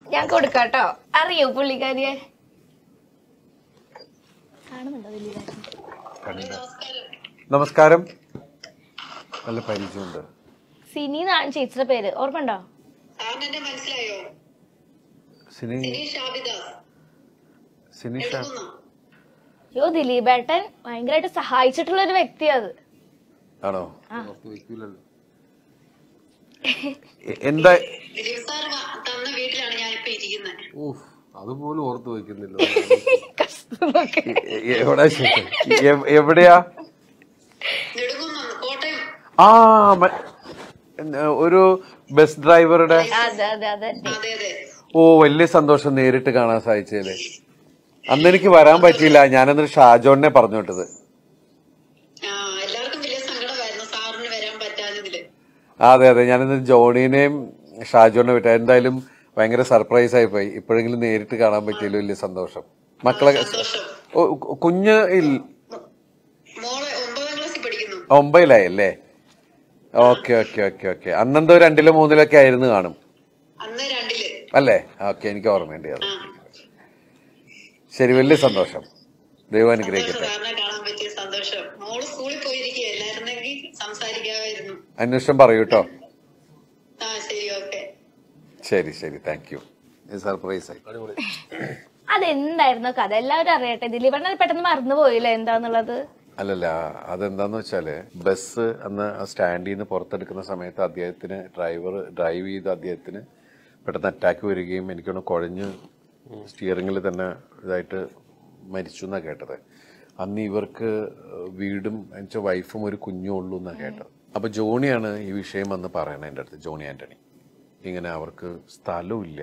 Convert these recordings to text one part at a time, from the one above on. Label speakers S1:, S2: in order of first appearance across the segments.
S1: ഞാൻ കൊടുക്കാട്ടോ അറിയോ പുള്ളിക്കാരിയെ കാണുന്നുണ്ടോ ദിലീപേട്ടൻ
S2: കണ്ടില്ല. നമസ്കാരം നല്ല പരിചയമുണ്ട്
S1: സിനി എന്നാണ് ചേച്ചിയുടെ പേര് ഓർമ്മണ്ടോ
S3: സാറിന് എന്നെ മനസ്സിലായോ
S2: സിനി
S3: സിനീഷ് ആബിദാസ്
S2: സിനിഷ
S3: എടുക്കുന്നോ
S1: അയ്യോ ദിലീപേട്ടൻ ഭയങ്കരമായിട്ട് സഹായിച്ചിട്ടുള്ള ഒരു വ്യക്തിയാ അത്
S2: ആണോ
S1: ആ.
S2: എ- എന്താ
S3: ദിലീപ് സാർ വ- തന്ന വീട്ടിലാണ് ഞാനിപ്പോ ഇരിക്കുന്നത്
S4: ഊഫ് അതുപോലും ഓർത്ത് വെക്കുന്നില്ല
S1: കഷ്ടമൊക്കെ.
S2: എ- എ- എവിടാ ശരി? എ- എവിടെയാ
S3: നെടുങ്കുന്നം കോട്ടയം
S2: ആ മ- എന്ന- ഒരു ബസ് ഡ്രൈവറുടെ
S1: അതെ അതെ അതെ
S3: അതെ അതെ
S2: ഓ വലിയ സന്തോഷം നേരിട്ട് കാണാൻ സാധിച്ചതില് അന്ന് എനിക്ക് വരാൻ പറ്റിയില്ല ഞാനന്നൊരു ഷാജോണിനെ പറഞ്ഞു വിട്ടത്
S3: ആ എല്ലാവർക്കും വലിയ സങ്കടമായിരുന്നു സാറിന് വരാൻ പറ്റാഞ്ഞതില്
S2: അതെ അതെ ഞാനിന്ന് ജോണീനെയും ഷാജോണിനെ വിട്ടു എന്തായാലും ഭയങ്കര സർപ്രൈസ് ആയി പോയി ഇപ്പോഴെങ്കിലും നേരിട്ട് കാണാൻ പറ്റിയല്ലോ വലിയ സന്തോഷം മക്കളെ
S3: സന്തോഷം
S2: ഓ, കു- കുഞ്ഞ് ഇൽ-
S3: മോളെ ഒമ്പതാം ക്ലാസ്സിൽ പഠിക്കുന്നു
S2: ഒമ്പതിലായി അല്ലേ ഓക്കെ ഓക്കെ ഓക്കെ ഓക്കെ അന്നെന്തോ രണ്ടിലോ മൂന്നിലൊക്കെ ആയിരുന്നു കാണും
S3: അന്ന് രണ്ടില്
S2: അല്ലേ ഓക്കെ എനിക്ക് ഓർമ്മയുണ്ട് അത്
S3: ആ
S2: ശരി വലിയ സന്തോഷം ദൈവം
S3: സന്തോഷം
S2: അനുഗ്രഹിക്കട്ടെ
S3: സാറിനെ കാണാൻ പറ്റിയ സന്തോഷം മോള് സ്കൂളിൽ പോയിരിക്കുക എല്ലായിരുന്നെങ്കിൽ സംസാരിക്കാമായിരുന്നു
S2: അന്വേഷണം പറയൂ കേട്ടോ
S3: ആ ശരി ഓക്കെ
S2: ശരി ശരി താങ്ക് യു സർപ്രൈസ് ആയി
S1: അതെന്തായിരുന്നു കഥ എല്ലാവരും അറിയട്ടെ ദിലീപേട്ടൻ പെട്ടെന്ന് മറന്നു പോയില്ലേ എന്താന്നുള്ളത്
S2: അല്ലല്ല അതെന്താന്ന് വെച്ചാല് ബസ് അന്ന് ആ സ്റ്റാൻഡിൽ നിന്ന് പുറത്തെടുക്കുന്ന സമയത്ത് അദ്ദേഹത്തിന് ഡ്രൈവർ ഡ്രൈവ് ചെയ്ത അദ്ദേഹത്തിന് പെട്ടെന്ന് അറ്റാക്ക് വരികയും എനിക്കൊന്ന് കുഴഞ്ഞ് സ്റ്റിയറിംഗിൽ തന്നെ ഇതായിട്ട് മരിച്ചു എന്നാ കേട്ടത് അന്ന് ഇവർക്ക് വീടും എന്നുവെച്ചാൽ വൈഫും ഒരു കുഞ്ഞും ഉള്ളൂ എന്നാ കേട്ടത് അപ്പൊ ജോണിയാണ് ഈ വിഷയം വന്ന് പറയണത് എൻ്റെ അടുത്ത് ജോണി ആന്റണി ഇങ്ങനെ അവർക്ക് സ്ഥലവും ഇല്ല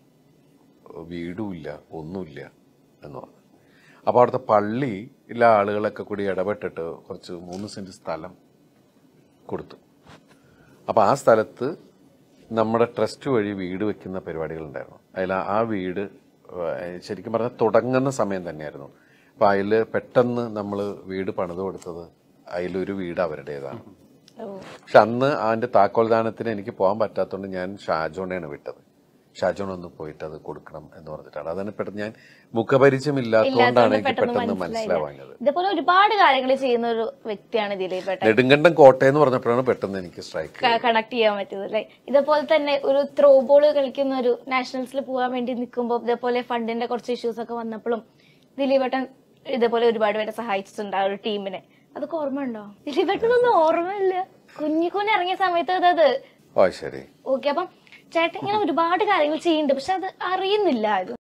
S2: വീടുമില്ല ഒന്നുമില്ല എന്ന് പറഞ്ഞു അപ്പോൾ അവിടുത്തെ പള്ളിയിലെ ആളുകളൊക്കെ കൂടി ഇടപെട്ടിട്ട് കുറച്ച് മൂന്ന് സെന്റ് സ്ഥലം കൊടുത്തു അപ്പോൾ ആ സ്ഥലത്ത് നമ്മുടെ ട്രസ്റ്റ് വഴി വീട് വെക്കുന്ന പരിപാടികളുണ്ടായിരുന്നു അതിൽ ആ വീട് ഏഹ്, ശരിക്കും പറഞ്ഞാൽ തുടങ്ങുന്ന സമയം തന്നെയായിരുന്നു അപ്പോൾ അതിൽ പെട്ടെന്ന് നമ്മൾ വീട് പണിത് കൊടുത്തത് അതിലൊരു വീട് അവരുടേതാണ്
S1: ഓ
S2: പക്ഷെ അന്ന് അതിന്റെ താക്കോൽദാനത്തിന് എനിക്ക് പോകാൻ പറ്റാത്തതുകൊണ്ട് ഞാൻ ഷാജോണെയാണ് വിട്ടത് ഷാജോൺ ഒന്ന് പോയിട്ട് അത് കൊടുക്കണം എന്ന് പറഞ്ഞിട്ടാണ് അതാണ് പെട്ടെന്ന് ഞാൻ മുഖപരിചയമില്ലാത്തതുകൊണ്ടാണ്
S1: ഇല്ലാത്തതുകൊണ്ട്
S2: എനിക്ക്
S1: പെട്ടെന്ന്
S2: പെട്ടെന്ന്
S1: മനസ്സിലായില്ല
S2: മനസ്സിലാവാഞ്ഞത്
S1: ഇതേപോലെ ഒരുപാട് കാര്യങ്ങൾ ചെയ്യുന്ന ഒരു വ്യക്തിയാണ് ദിലീപേട്ടൻ
S2: നെടുങ്കണ്ടം കോട്ടയം എന്ന് പറഞ്ഞപ്പോഴാണ് പെട്ടെന്ന് എനിക്ക് സ്ട്രൈക്ക്
S1: കണക്ട് ചെയ്യാൻ പറ്റിയത് അല്ലേ ഇതേപോലെ തന്നെ ഒരു ത്രോ ബോൾ കളിക്കുന്ന ഒരു നാഷണൽസിൽ പോകാൻ വേണ്ടി നിൽക്കുമ്പോൾ ഇതേപോലെ ഫണ്ടിന്റെ കുറച്ച് ഇഷ്യൂസ് ഒക്കെ വന്നപ്പോഴും ദിലീപേട്ടൻ ഇതേപോലെ ഒരുപാട് പേരെ സഹായിച്ചിട്ടുണ്ട് ആ ഒരു ടീമിനെ അതൊക്കെ ഓർമ്മയുണ്ടോ ദിലീപേട്ടനൊന്നും ഓർമ്മയില്ല കുഞ്ഞു കുഞ്ഞ് ഇറങ്ങിയ സമയത്ത് അതത്
S2: ഓ ശരി
S1: ഓക്കെ അപ്പം ചേട്ടൻ ഇങ്ങനെ ഒരുപാട് കാര്യങ്ങൾ ചെയ്യുന്നുണ്ട് പക്ഷെ അത് അറിയുന്നില്ല ആരും